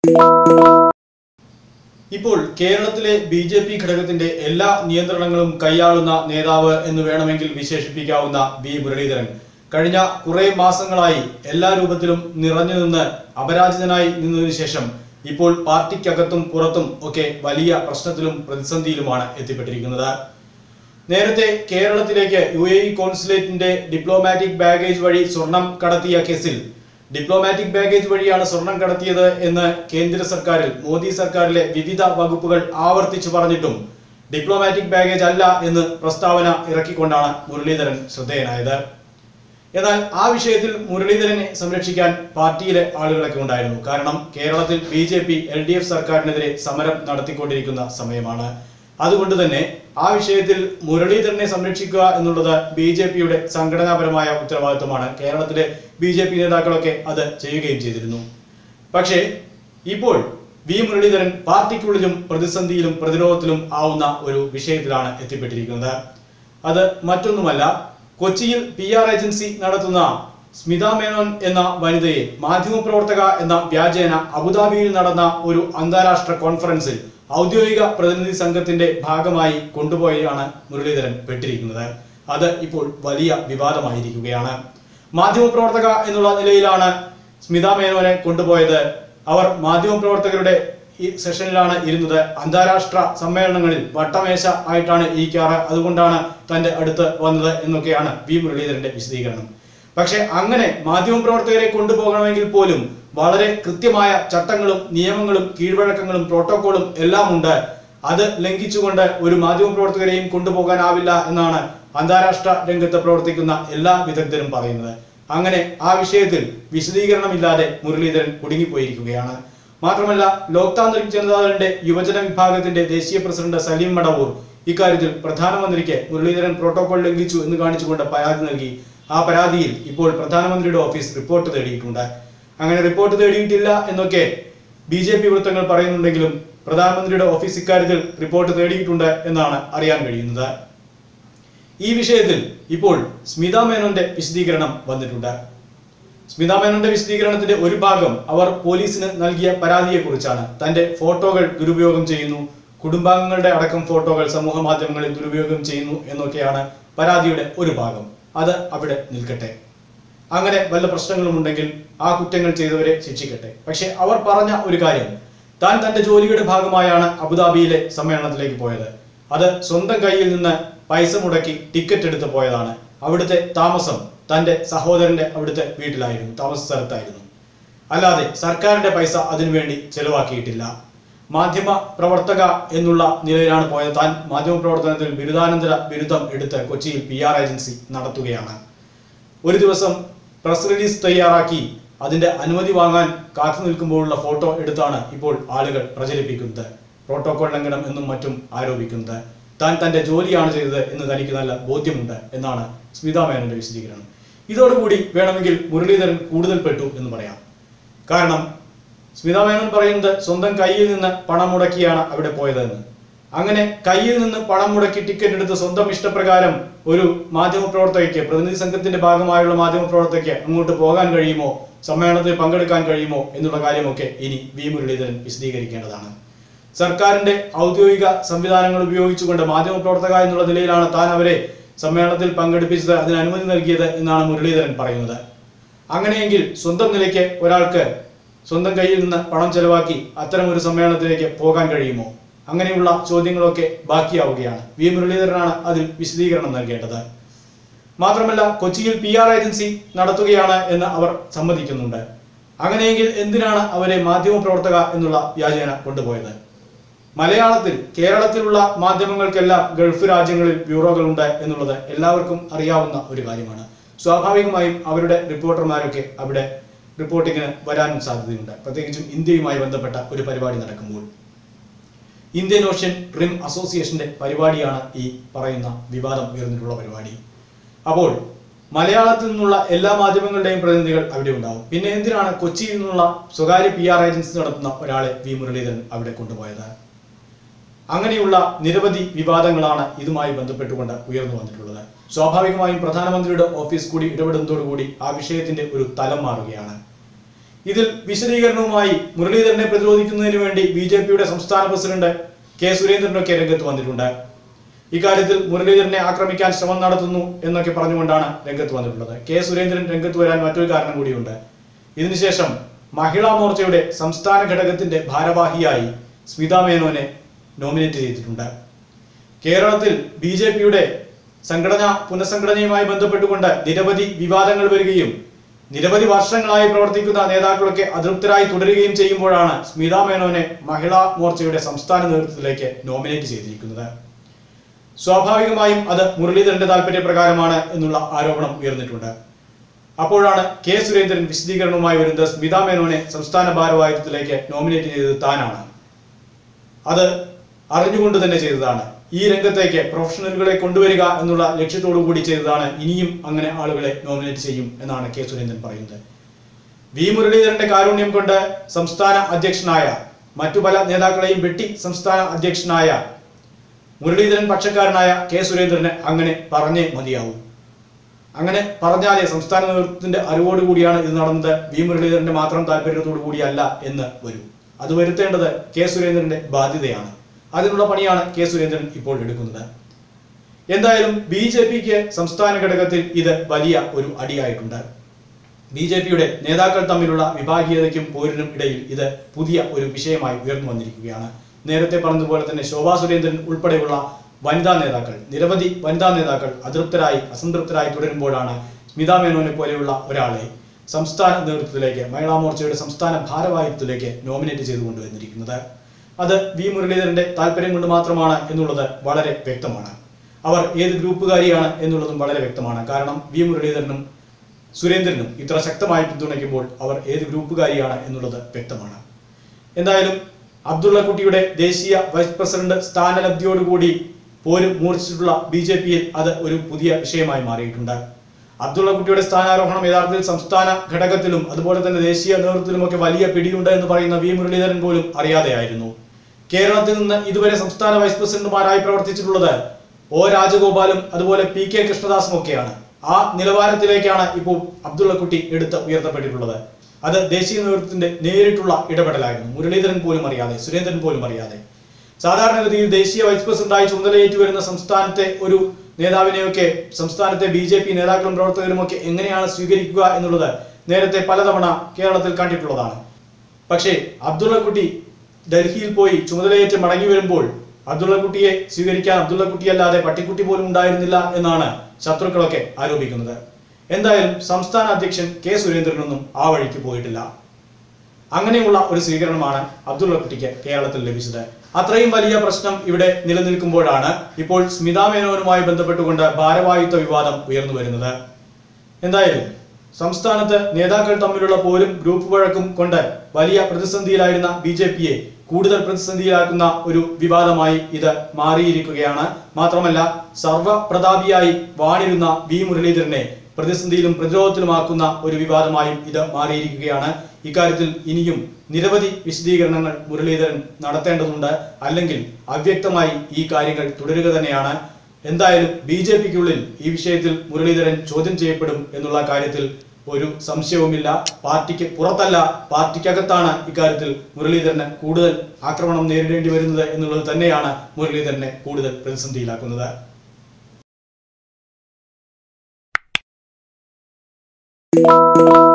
ഇപ്പോൾ കേരളത്തിലെ B J P ഘടകത്തിന്റെ എല്ലാ നിയന്ത്രണങ്ങളും കൈയാളുന്ന നേതാവ് എന്ന് വേണമെങ്കിൽ വിശേഷിപ്പിക്കാവുന്ന വി മുരളീധരൻ കഴിഞ്ഞ കുറെ മാസങ്ങളായി എല്ലാ രൂപത്തിലും നിറഞ്ഞു നിന്ന് അപരാജിതനായി നിന്നതിനു ശേഷം ഇപ്പോൾ പാർട്ടിക്കകത്തും പുറത്തും ഒക്കെ വലിയ പ്രശ്നത്തിലും പ്രതിസന്ധിയിലുമാണ് എത്തിപ്പെട്ടിരിക്കുന്നത് നേരത്തെ കേരളത്തിലേക്ക് യു എ ഇ കോൺസുലേറ്റിന്റെ ഡിപ്ലോമാറ്റിക് ബാഗേജ് വഴി സ്വർണം കടത്തിയ കേസിൽ ഡിപ്ലോമാറ്റിക് ബാഗേജ് വഴിയാണ് സ്വർണം കടത്തിയത് എന്ന് കേന്ദ്ര സർക്കാരിൽ മോദി സർക്കാരിലെ വിവിധ വകുപ്പുകൾ ആവർത്തിച്ചു പറഞ്ഞിട്ടും ഡിപ്ലോമാറ്റിക് ബാഗേജ് അല്ല എന്ന് പ്രസ്താവന ഇറക്കിക്കൊണ്ടാണ് മുരളീധരൻ ശ്രദ്ധേയനായത് എന്നാൽ ആ വിഷയത്തിൽ മുരളീധരനെ സംരക്ഷിക്കാൻ പാർട്ടിയിലെ ആളുകളൊക്കെ ഉണ്ടായിരുന്നു കാരണം കേരളത്തിൽ B J P L D F സർക്കാരിനെതിരെ സമരം നടത്തിക്കൊണ്ടിരിക്കുന്ന സമയമാണ് അതുകൊണ്ട് തന്നെ ആ വിഷയത്തിൽ മുരളീധരനെ സംരക്ഷിക്കുക എന്നുള്ളത് ബി ജെ പിയുടെ സംഘടനാപരമായ ഉത്തരവാദിത്വമാണ് കേരളത്തിലെ ബി ജെ പി നേതാക്കളൊക്കെ അത് ചെയ്യുകയും ചെയ്തിരുന്നു പക്ഷേ ഇപ്പോൾ വി മുരളീധരൻ പാർട്ടിക്കുള്ളിലും പ്രതിസന്ധിയിലും പ്രതിരോധത്തിലും ആവുന്ന ഒരു വിഷയത്തിലാണ് എത്തിപ്പെട്ടിരിക്കുന്നത് അത് മറ്റൊന്നുമല്ല കൊച്ചിയിൽ പി ആർ ഏജൻസി നടത്തുന്ന സ്മിത മേനോൻ എന്ന വനിതയെ മാധ്യമപ്രവർത്തക എന്ന വ്യാജേന അബുദാബിയിൽ നടന്ന ഒരു അന്താരാഷ്ട്ര കോൺഫറൻസിൽ ഔദ്യോഗിക പ്രതിനിധി സംഘത്തിന്റെ ഭാഗമായി കൊണ്ടുപോയാണ് മുരളീധരൻ പെട്ടിരിക്കുന്നത് അത് ഇപ്പോൾ വലിയ വിവാദമായിരിക്കുകയാണ് മാധ്യമപ്രവർത്തക എന്നുള്ള നിലയിലാണ് സ്മിത മേനോനെ കൊണ്ടുപോയത് അവർ മാധ്യമപ്രവർത്തകരുടെ ഈ സെഷനിലാണ് ഇരുന്നത് അന്താരാഷ്ട്ര സമ്മേളനങ്ങളിൽ വട്ടമേശ ആയിട്ടാണ് ഇരിക്കാറ് അതുകൊണ്ടാണ് തന്റെ അടുത്ത് വന്നത് എന്നൊക്കെയാണ് വി മുരളീധരന്റെ വിശദീകരണം പക്ഷെ അങ്ങനെ മാധ്യമപ്രവർത്തകരെ കൊണ്ടുപോകണമെങ്കിൽ പോലും വളരെ കൃത്യമായ ചട്ടങ്ങളും നിയമങ്ങളും കീഴ്വഴക്കങ്ങളും പ്രോട്ടോക്കോളും എല്ലാം ഉണ്ട് അത് ലംഘിച്ചുകൊണ്ട് ഒരു മാധ്യമപ്രവർത്തകരെയും കൊണ്ടുപോകാനാവില്ല എന്നാണ് അന്താരാഷ്ട്ര രംഗത്ത് പ്രവർത്തിക്കുന്ന എല്ലാ വിദഗ്ധരും പറയുന്നത് അങ്ങനെ ആ വിഷയത്തിൽ വിശദീകരണമില്ലാതെ മുരളീധരൻ കുടുങ്ങിപ്പോയിരിക്കുകയാണ് മാത്രമല്ല ലോക് താന്ത്രിക് ജനതാദളിന്റെ യുവജന വിഭാഗത്തിന്റെ ദേശീയ പ്രസിഡന്റ് സലീം മടവൂർ ഇക്കാര്യത്തിൽ പ്രധാനമന്ത്രിക്ക് മുരളീധരൻ പ്രോട്ടോകോൾ ലംഘിച്ചു എന്ന് കാണിച്ചുകൊണ്ട് പരാതി നൽകി ആ പരാതിയിൽ ഇപ്പോൾ പ്രധാനമന്ത്രിയുടെ ഓഫീസ് റിപ്പോർട്ട് തേടിയിട്ടുണ്ട് അങ്ങനെ റിപ്പോർട്ട് തേടിയിട്ടില്ല എന്നൊക്കെ ബി ജെ പി വൃത്തങ്ങൾ പറയുന്നുണ്ടെങ്കിലും പ്രധാനമന്ത്രിയുടെ ഓഫീസ് ഇക്കാര്യത്തിൽ റിപ്പോർട്ട് തേടിയിട്ടുണ്ട് എന്നാണ് അറിയാൻ കഴിയുന്നത് ഈ വിഷയത്തിൽ ഇപ്പോൾ സ്മിത മേനോന്റെ വിശദീകരണം വന്നിട്ടുണ്ട് സ്മിത മേനോന്റെ വിശദീകരണത്തിന്റെ ഒരു ഭാഗം അവർ പോലീസിന് നൽകിയ പരാതിയെക്കുറിച്ചാണ് തന്റെ ഫോട്ടോകൾ ദുരുപയോഗം ചെയ്യുന്നു കുടുംബാംഗങ്ങളുടെ അടക്കം ഫോട്ടോകൾ സമൂഹ മാധ്യമങ്ങളിൽ ദുരുപയോഗം ചെയ്യുന്നു എന്നൊക്കെയാണ് പരാതിയുടെ ഒരു ഭാഗം അത് അവിടെ നിൽക്കട്ടെ അങ്ങനെ വല്ല പ്രശ്നങ്ങളും ഉണ്ടെങ്കിൽ ആ കുറ്റങ്ങൾ ചെയ്തവരെ ശിക്ഷിക്കട്ടെ പക്ഷെ അവർ പറഞ്ഞ ഒരു കാര്യം താൻ തന്റെ ജോലിയുടെ ഭാഗമായാണ് അബുദാബിയിലെ സമ്മേളനത്തിലേക്ക് പോയത് അത് സ്വന്തം കയ്യിൽ നിന്ന് പൈസ മുടക്കി ടിക്കറ്റ് എടുത്ത് പോയതാണ് അവിടുത്തെ താമസം തന്റെ സഹോദരന്റെ അവിടുത്തെ വീട്ടിലായിരുന്നു താമസ സ്ഥലത്തായിരുന്നു അല്ലാതെ സർക്കാരിന്റെ പൈസ അതിനുവേണ്ടി ചെലവാക്കിയിട്ടില്ല മാധ്യമ പ്രവർത്തക എന്നുള്ള നിലയിലാണ് പോയത് താൻ മാധ്യമ പ്രവർത്തനത്തിൽ ബിരുദാനന്തര ബിരുദം എടുത്ത് കൊച്ചിയിൽ പി ആർ ഏജൻസി നടത്തുകയാണ് ഒരു ദിവസം പ്രസ് റിലീസ് തയ്യാറാക്കി അതിന്റെ അനുമതി വാങ്ങാൻ കാത്തു നിൽക്കുമ്പോഴുള്ള ഫോട്ടോ എടുത്താണ് ഇപ്പോൾ ആളുകൾ പ്രചരിപ്പിക്കുന്നത് പ്രോട്ടോകോൾ ലംഘനം എന്നും മറ്റും ആരോപിക്കുന്നത് താൻ തന്റെ ജോലിയാണ് ചെയ്തത് എന്ന് തനിക്ക് നല്ല ബോധ്യമുണ്ട് എന്നാണ് സ്മിത മേനോന്റെ വിശദീകരണം ഇതോടുകൂടി വേണമെങ്കിൽ മുരളീധരൻ കൂടുതൽ പെട്ടു എന്ന് പറയാം കാരണം സ്മിത മേനോൻ പറയുന്നത് സ്വന്തം കയ്യിൽ നിന്ന് പണം മുടക്കിയാണ് അവിടെ പോയതെന്ന് അങ്ങനെ കയ്യിൽ നിന്ന് പണം മുടക്കി ടിക്കറ്റ് എടുത്ത് സ്വന്തം ഇഷ്ടപ്രകാരം ഒരു മാധ്യമപ്രവർത്തകയ്ക്ക് പ്രതിനിധി സംഘത്തിന്റെ ഭാഗമായുള്ള മാധ്യമപ്രവർത്തകയ്ക്ക് അങ്ങോട്ട് പോകാൻ കഴിയുമോ സമ്മേളനത്തിൽ പങ്കെടുക്കാൻ കഴിയുമോ എന്നുള്ള കാര്യമൊക്കെ ഇനി വി മുരളീധരൻ വിശദീകരിക്കേണ്ടതാണ് സർക്കാരിന്റെ ഔദ്യോഗിക സംവിധാനങ്ങൾ ഉപയോഗിച്ചുകൊണ്ട് മാധ്യമപ്രവർത്തക എന്നുള്ള നിലയിലാണ് താൻ അവരെ സമ്മേളനത്തിൽ പങ്കെടുപ്പിച്ചത് അതിന് അനുമതി നൽകിയത് എന്നാണ് മുരളീധരൻ പറയുന്നത് അങ്ങനെയെങ്കിൽ സ്വന്തം നിലയ്ക്ക് ഒരാൾക്ക് സ്വന്തം കയ്യിൽ നിന്ന് പണം ചെലവാക്കി അത്തരം ഒരു സമ്മേളനത്തിലേക്ക് പോകാൻ കഴിയുമോ അങ്ങനെയുള്ള ചോദ്യങ്ങളൊക്കെ ബാക്കിയാവുകയാണ് വി മുരളീധരനാണ് അതിൽ വിശദീകരണം നൽകേണ്ടത് മാത്രമല്ല കൊച്ചിയിൽ പി ആർ ഏജൻസി നടത്തുകയാണ് എന്ന് അവർ സമ്മതിക്കുന്നുണ്ട് അങ്ങനെയെങ്കിൽ എന്തിനാണ് അവരെ മാധ്യമപ്രവർത്തക എന്നുള്ള വ്യാജേന കൊണ്ടുപോയത് മലയാളത്തിൽ കേരളത്തിലുള്ള മാധ്യമങ്ങൾക്കെല്ലാം ഗൾഫ് രാജ്യങ്ങളിൽ ബ്യൂറോകളുണ്ട് എന്നുള്ളത് എല്ലാവർക്കും അറിയാവുന്ന ഒരു കാര്യമാണ് സ്വാഭാവികമായും അവരുടെ റിപ്പോർട്ടർമാരൊക്കെ അവിടെ റിപ്പോർട്ടിങ്ങിന് വരാനും സാധ്യതയുണ്ട് പ്രത്യേകിച്ചും ഇന്ത്യയുമായി ബന്ധപ്പെട്ട ഒരു പരിപാടി നടക്കുമ്പോൾ ഇന്ത്യൻ ഓഷ്യൻ റിം അസോസിയേഷന്റെ പരിപാടിയാണ് ഈ പറയുന്ന വിവാദം ഉയർന്നിട്ടുള്ള പരിപാടി അപ്പോൾ മലയാളത്തിൽ നിന്നുള്ള എല്ലാ മാധ്യമങ്ങളുടെയും പ്രതിനിധികൾ അവിടെ ഉണ്ടാവും പിന്നെ എന്തിനാണ് കൊച്ചിയിൽ നിന്നുള്ള സ്വകാര്യ പി ആർ ഏജൻസി നടത്തുന്ന ഒരാളെ വി മുരളീധരൻ അവിടെ കൊണ്ടുപോയത് അങ്ങനെയുള്ള നിരവധി വിവാദങ്ങളാണ് ഇതുമായി ബന്ധപ്പെട്ടുകൊണ്ട് ഉയർന്നു വന്നിട്ടുള്ളത് സ്വാഭാവികമായും പ്രധാനമന്ത്രിയുടെ ഓഫീസ് കൂടി ഇടപെടുന്നതോടുകൂടി ആ വിഷയത്തിന്റെ ഒരു തലം മാറുകയാണ് ഇതിൽ വിശദീകരണവുമായി മുരളീധരനെ പ്രതിരോധിക്കുന്നതിന് വേണ്ടി ബി ജെ പിയുടെ സംസ്ഥാന പ്രസിഡന്റ് കെ സുരേന്ദ്രനൊക്കെ രംഗത്ത് വന്നിട്ടുണ്ട് ഇക്കാര്യത്തിൽ മുരളീധരനെ ആക്രമിക്കാൻ ശ്രമം നടത്തുന്നു എന്നൊക്കെ പറഞ്ഞുകൊണ്ടാണ് രംഗത്ത് വന്നിട്ടുള്ളത് കെ സുരേന്ദ്രൻ രംഗത്ത് വരാൻ മറ്റൊരു കാരണം കൂടിയുണ്ട് ഇതിനുശേഷം മഹിളാ മോർച്ചയുടെ സംസ്ഥാന ഘടകത്തിന്റെ ഭാരവാഹിയായി സ്മിത മേനോനെ നോമിനേറ്റ് ചെയ്തിട്ടുണ്ട് കേരളത്തിൽ ബി ജെ പിയുടെ സംഘടന പുനഃസംഘടനയുമായി ബന്ധപ്പെട്ടുകൊണ്ട് നിരവധി വിവാദങ്ങൾ വരികയും നിരവധി വർഷങ്ങളായി പ്രവർത്തിക്കുന്ന നേതാക്കളൊക്കെ അതൃപ്തരായി തുടരുകയും ചെയ്യുമ്പോഴാണ് സ്മിത മേനോനെ മഹിളാ മോർച്ചയുടെ സംസ്ഥാന നേതൃത്വത്തിലേക്ക് നോമിനേറ്റ് ചെയ്തിരിക്കുന്നത് സ്വാഭാവികമായും അത് മുരളീധരന്റെ താല്പര്യപ്രകാരമാണ് എന്നുള്ള ആരോപണം ഉയർന്നിട്ടുണ്ട് അപ്പോഴാണ് കെ സുരേന്ദ്രൻ വിശദീകരണവുമായി വരുന്നത് സ്മിത മേനോനെ സംസ്ഥാന ഭാരവാഹിത്വത്തിലേക്ക് നോമിനേറ്റ് ചെയ്തത് താനാണ് അത് അറിഞ്ഞുകൊണ്ട് തന്നെ ചെയ്തതാണ് ഈ രംഗത്തേക്ക് പ്രൊഫഷണലുകളെ കൊണ്ടുവരിക എന്നുള്ള ലക്ഷ്യത്തോടു കൂടി ചെയ്തതാണ് ഇനിയും അങ്ങനെ ആളുകളെ നോമിനേറ്റ് ചെയ്യും എന്നാണ് കെ സുരേന്ദ്രൻ പറയുന്നത് വി മുരളീധരന്റെ കാരുണ്യം കൊണ്ട് സംസ്ഥാന അധ്യക്ഷനായ മറ്റു പല നേതാക്കളെയും വെട്ടി സംസ്ഥാന അധ്യക്ഷനായ മുരളീധരൻ പക്ഷക്കാരനായ കെ സുരേന്ദ്രന് അങ്ങനെ പറഞ്ഞേ മതിയാവൂ അങ്ങനെ പറഞ്ഞാലേ സംസ്ഥാന നേതൃത്വത്തിന്റെ അറിവോടുകൂടിയാണ് ഇത് നടന്നത് വി മുരളീധരന്റെ മാത്രം താല്പര്യത്തോടു കൂടിയല്ല എന്ന് വരും അത് വരുത്തേണ്ടത് കെ സുരേന്ദ്രന്റെ ബാധ്യതയാണ് അതിനുള്ള പണിയാണ് കെ സുരേന്ദ്രൻ ഇപ്പോൾ എടുക്കുന്നത് എന്തായാലും ബി ജെ പിക്ക് സംസ്ഥാന ഘടകത്തിൽ ഇത് വലിയ ഒരു അടിയായിട്ടുണ്ട് ബി ജെ പിയുടെ നേതാക്കൾ തമ്മിലുള്ള വിഭാഗീയതയ്ക്കും പോരിനും ഇടയിൽ ഇത് പുതിയ ഒരു വിഷയമായി ഉയർന്നു വന്നിരിക്കുകയാണ് നേരത്തെ പറഞ്ഞതുപോലെ തന്നെ ശോഭാ സുരേന്ദ്രൻ ഉൾപ്പെടെയുള്ള വനിതാ നേതാക്കൾ നിരവധി വനിതാ നേതാക്കൾ അതൃപ്തരായി അസംതൃപ്തരായി തുടരുമ്പോഴാണ് സ്മിത മേനോനെ പോലെയുള്ള ഒരാളെ സംസ്ഥാന നേതൃത്വത്തിലേക്ക് മഹിളാ മോർച്ചയുടെ സംസ്ഥാന ഭാരവാഹിത്വത്തിലേക്ക് നോമിനേറ്റ് ചെയ്തു കൊണ്ടുവന്നിരിക്കുന്നത് അത് വി മുരളീധരന്റെ താല്പര്യം കൊണ്ട് മാത്രമാണ് എന്നുള്ളത് വളരെ വ്യക്തമാണ് അവർ ഏത് ഗ്രൂപ്പുകാരിയാണ് എന്നുള്ളതും വളരെ വ്യക്തമാണ് കാരണം വി മുരളീധരനും സുരേന്ദ്രനും ഇത്ര ശക്തമായി പിന്തുണയ്ക്കുമ്പോൾ അവർ ഏത് ഗ്രൂപ്പുകാരിയാണ് എന്നുള്ളത് വ്യക്തമാണ് എന്തായാലും അബ്ദുള്ള കുട്ടിയുടെ ദേശീയ വൈസ് പ്രസിഡന്റ് സ്ഥാനലബ്ധിയോടുകൂടി പോരും മൂർച്ഛിച്ചിട്ടുള്ള ബി ജെ പിയിൽ അത് ഒരു പുതിയ വിഷയമായി മാറിയിട്ടുണ്ട് അബ്ദുള്ള കുട്ടിയുടെ സ്ഥാനാരോഹണം യഥാർത്ഥത്തിൽ സംസ്ഥാന ഘടകത്തിലും അതുപോലെ തന്നെ ദേശീയ നേതൃത്വത്തിലുമൊക്കെ വലിയ പിടിയുണ്ട് എന്ന് പറയുന്ന വി മുരളീധരൻ പോലും അറിയാതെയായിരുന്നു കേരളത്തിൽ നിന്ന് ഇതുവരെ സംസ്ഥാന വൈസ് പ്രസിഡന്റുമാരായി പ്രവർത്തിച്ചിട്ടുള്ളത് ഒ രാജഗോപാലും അതുപോലെ പി കെ കൃഷ്ണദാസും ഒക്കെയാണ് ആ നിലവാരത്തിലേക്കാണ് ഇപ്പോൾ അബ്ദുള്ള കുട്ടി എടുത്ത് ഉയർത്തപ്പെട്ടിട്ടുള്ളത് അത് ദേശീയ നേതൃത്വത്തിന്റെ നേരിട്ടുള്ള ഇടപെടലായിരുന്നു മുരളീധരൻ പോലും അറിയാതെ സുരേന്ദ്രൻ പോലും അറിയാതെ സാധാരണഗതിയിൽ ദേശീയ വൈസ് പ്രസിഡന്റായി ചുമതലയേറ്റു വരുന്ന സംസ്ഥാനത്തെ ഒരു നേതാവിനെയൊക്കെ സംസ്ഥാനത്തെ ബി ജെ പി നേതാക്കളും പ്രവർത്തകരും ഒക്കെ എങ്ങനെയാണ് സ്വീകരിക്കുക എന്നുള്ളത് നേരത്തെ പലതവണ കേരളത്തിൽ കണ്ടിട്ടുള്ളതാണ് പക്ഷേ അബ്ദുള്ള കുട്ടി ഡൽഹിയിൽ പോയി ചുമതലയേറ്റ് മടങ്ങി വരുമ്പോൾ അബ്ദുള്ള കുട്ടിയെ സ്വീകരിക്കാൻ അബ്ദുള്ള കുട്ടിയല്ലാതെ പട്ടിക്കുട്ടി പോലും ഉണ്ടായിരുന്നില്ല എന്നാണ് ശത്രുക്കളൊക്കെ ആരോപിക്കുന്നത് എന്തായാലും സംസ്ഥാന അധ്യക്ഷൻ കെ സുരേന്ദ്രനൊന്നും ആ വഴിക്ക് പോയിട്ടില്ല അങ്ങനെയുള്ള ഒരു സ്വീകരണമാണ് അബ്ദുള്ള കുട്ടിക്ക് കേരളത്തിൽ ലഭിച്ചത് അത്രയും വലിയ പ്രശ്നം ഇവിടെ നിലനിൽക്കുമ്പോഴാണ് ഇപ്പോൾ സ്മിത മേനോനുമായി ബന്ധപ്പെട്ടുകൊണ്ട് ഭാരവാഹിത്വ വിവാദം ഉയർന്നു വരുന്നത് എന്തായാലും സംസ്ഥാനത്ത് നേതാക്കൾ തമ്മിലുള്ള പോലും ഗ്രൂപ്പ് വഴക്കും കൊണ്ട് വലിയ പ്രതിസന്ധിയിലായിരുന്ന ബി ജെ പിയെ കൂടുതൽ പ്രതിസന്ധിയിലാക്കുന്ന ഒരു വിവാദമായി ഇത് മാറിയിരിക്കുകയാണ് മാത്രമല്ല സർവപ്രതാപിയായി വാണിരുന്ന വി മുരളീധരനെ പ്രതിസന്ധിയിലും പ്രതിരോധത്തിലുമാക്കുന്ന ഒരു വിവാദമായും ഇത് മാറിയിരിക്കുകയാണ് ഇക്കാര്യത്തിൽ ഇനിയും നിരവധി വിശദീകരണങ്ങൾ മുരളീധരൻ നടത്തേണ്ടതുണ്ട് അല്ലെങ്കിൽ അവ്യക്തമായി ഈ കാര്യങ്ങൾ തുടരുക തന്നെയാണ് എന്തായാലും ബി ജെ പിക്കുള്ളിൽ ഈ വിഷയത്തിൽ മുരളീധരൻ ചോദ്യം ചെയ്യപ്പെടും എന്നുള്ള കാര്യത്തിൽ ഒരു സംശയവുമില്ല പാർട്ടിക്ക് പുറത്തല്ല പാർട്ടിക്കകത്താണ് ഇക്കാര്യത്തിൽ മുരളീധരന് കൂടുതൽ ആക്രമണം നേരിടേണ്ടി വരുന്നത് എന്നുള്ളത് തന്നെയാണ് മുരളീധരനെ കൂടുതൽ പ്രതിസന്ധിയിലാക്കുന്നത് Thank